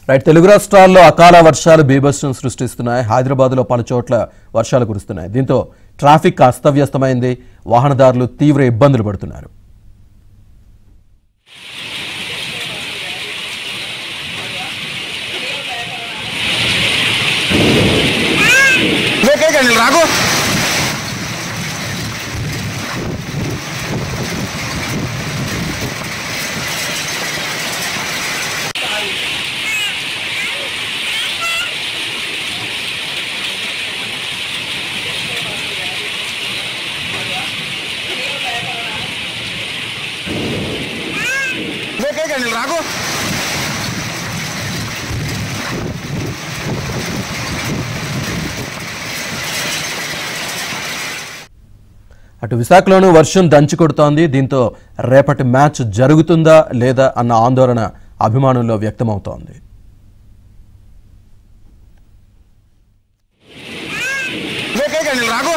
Right Telugu రాష్ట్రాల్లో అకాల వర్షాలు బీభత్సం సృష్టిస్తున్నాయి హైదరాబాద్లో పలు చోట్ల వర్షాలు కురుస్తున్నాయి దీంతో ట్రాఫిక్ అస్తవ్యస్తమైంది వాహనదారులు తీవ్ర ఇబ్బందులు పడుతున్నారు లేకే రాకు లేకే రాకు అటు విశాఖలోనూ వర్షం దంచి కొడుతోంది దీంతో రేపటి మ్యాచ్ జరుగుతుందా లేదా అన్న ఆందోళన అభిమానుల్లో వ్యక్తమవుతోంది లేకే రాకు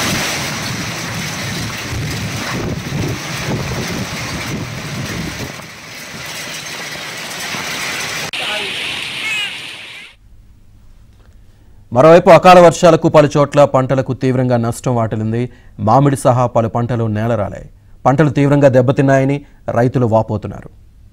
మరోవైపు అకాల వర్షాలకు పలు చోట్ల పంటలకు తీవ్రంగా నష్టం వాటిల్లింది మామిడి సహా పలు పంటలు నేలరాలాయి పంటలు తీవ్రంగా దెబ్బతిన్నాయని రైతులు వాపోతున్నారు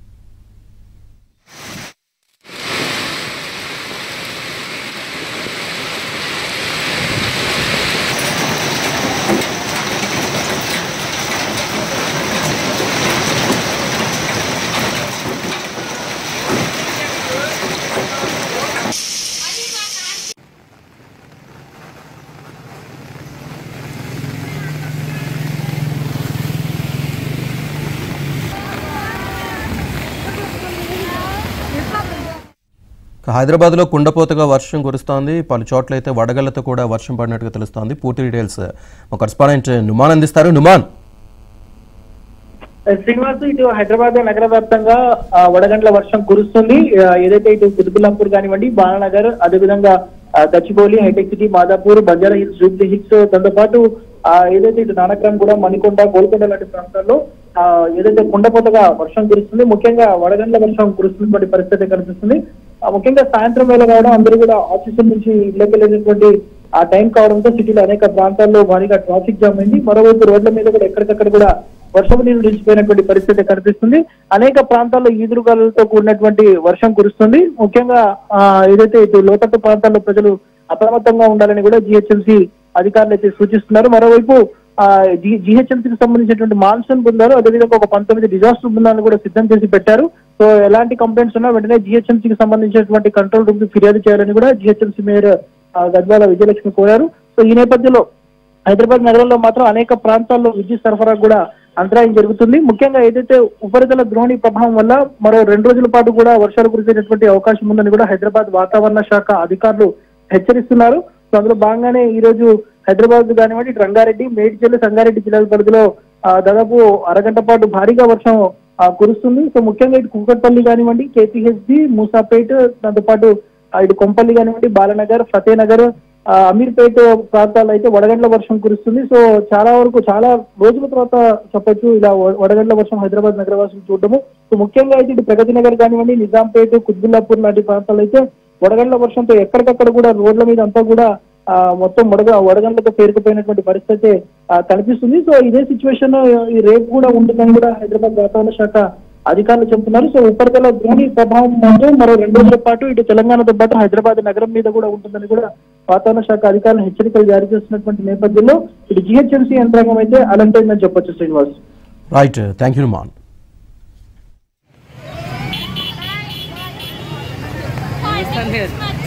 ఇక హైదరాబాద్లో కుండపోతగా వర్షం కురుస్తోంది పలు చోట్ల అయితే వడగళ్లతో కూడా వర్షం పడినట్టుగా తెలుస్తోంది పూర్తి డీటెయిల్స్ మా కరెస్పాండెంట్ నుమాన్ అందిస్తారు నుమాన్ శ్రీనివాస్ ఇటు హైదరాబాద్ నగర వ్యాప్తంగా ఆ, వడగండ్ల వర్షం కురుస్తుంది ఆ, ఏదైతే ఇటు కుతుబుల్లాపూర్ కానివ్వండి బాలానగర్ అదేవిధంగా ఆ, గచ్చిబౌలి హైటెక్ City Madhapur Banjara Hills Jubilee Hills దాంతో పాటు ఆ, ఏదైతే ఇటు నానక్రమ్ కూడా మణికొండ గోల్కొండ లాంటి ప్రాంతాల్లో ఆ, ఏదైతే కుండపోతగా వర్షం కురుస్తుంది ముఖ్యంగా వడగండ్ల వర్షం కురుస్తున్నటువంటి పరిస్థితి కనిపిస్తుంది ఆ, ముఖ్యంగా సాయంత్రం వేళ కావడం అందరూ కూడా ఆఫీసుల నుంచి ఇళ్ళకి వెళ్ళేటటువంటి ఆ టైం కావడంతో సిటీలో అనేక ప్రాంతాల్లో భారీగా ట్రాఫిక్ జామ్ అయింది మరోవైపు రోడ్ల మీద కూడా ఎక్కడికక్కడ కూడా వర్షపు నీరు నిలిచిపోయినటువంటి పరిస్థితి కనిపిస్తుంది అనేక ప్రాంతాల్లో ఈదురుగాలతో కూడినటువంటి వర్షం కురుస్తుంది ముఖ్యంగా ఆ, ఏదైతే ఇటు లోతట్టు ప్రాంతాల్లో ప్రజలు అప్రమత్తంగా ఉండాలని కూడా జిహెచ్ఎంసీ అధికారులు అయితే సూచిస్తున్నారు మరోవైపు జిహెచ్ఎంసీకి సంబంధించినటువంటి మాన్సూన్ బృందాలు అదేవిధంగా ఒక పంతొమ్మిది డిజాస్టర్ బృందాలను కూడా సిద్ధం చేసి పెట్టారు సో ఎలాంటి కంప్లైంట్స్ ఉన్నా వెంటనే జిహెచ్ఎంసీకి సంబంధించినటువంటి కంట్రోల్ రూమ్ కి ఫిర్యాదు చేయాలని కూడా జిహెచ్ఎంసీ మేయర్ ఆ, గద్వాల విజయలక్ష్మి కోరారు సో ఈ నేపథ్యంలో హైదరాబాద్ నగరంలో మాత్రం అనేక ప్రాంతాల్లో విద్యుత్ సరఫరా కూడా అంతరాయం జరుగుతుంది ముఖ్యంగా ఏదైతే ఉపరితల ద్రోణి ప్రభావం వల్ల మరో రెండు రోజుల పాటు కూడా వర్షాలు కురిసేటటువంటి అవకాశం ఉందని కూడా హైదరాబాద్ వాతావరణ శాఖ అధికారులు హెచ్చరిస్తున్నారు సో అందులో భాగంగానే ఈ రోజు హైదరాబాద్ కానివ్వండి ఇటు రంగారెడ్డి మేడ్చల్ సంగారెడ్డి జిల్లాల పరిధిలో ఆ, దాదాపు అరగంట పాటు భారీగా వర్షం ఆ, కురుస్తుంది సో ముఖ్యంగా ఇటు కుకట్పల్లి కానివ్వండి కేపీహెచ్బి మూసాపేట్ దాంతో పాటు ఆ, ఇటు కొంపల్లి కానివ్వండి బాలనగర్ ఫతేనగర్ ఆ, అమీర్పేట్ ప్రాంతాల్లో అయితే వడగండ్ల వర్షం కురుస్తుంది సో చాలా వరకు చాలా రోజుల తర్వాత చెప్పొచ్చు ఇలా వ- వడగండ్ల వర్షం హైదరాబాద్ నగరవాసులు చూడడము సో ముఖ్యంగా అయితే ఇటు ప్రగతి నగర్ కానివ్వండి నిజాంపేట్ కుత్బుల్లాపూర్ లాంటి ప్రాంతాల్లో అయితే వడగండ్ల వర్షంతో ఎక్కడికక్కడ కూడా రోడ్ల మీద అంతా కూడా ఆ, మొత్తం వడగ వడగండ్లతో పేరుకుపోయినటువంటి పరిస్థితి ఆ, కనిపిస్తుంది సో ఇదే సిచ్యువేషన్ ఈ రేపు కూడా ఉంటుందని కూడా హైదరాబాద్ వాతావరణ శాఖ అధికారులు చెబుతున్నారు సో ఉపరితల ద్రోణి ప్రభావం మాత్రం మరో రెండు రోజుల పాటు ఇటు తెలంగాణతో పాటు హైదరాబాద్ నగరం మీద కూడా ఉంటుందని కూడా వాతావరణ శాఖ అధికారులు హెచ్చరికలు జారీ చేస్తున్నటువంటి నేపథ్యంలో ఇటు జిహెచ్ఎంసీ యంత్రాంగం అయితే అలర్ట్ అయిందని చెప్పొచ్చు Srinivas right thank you Numan Listen here.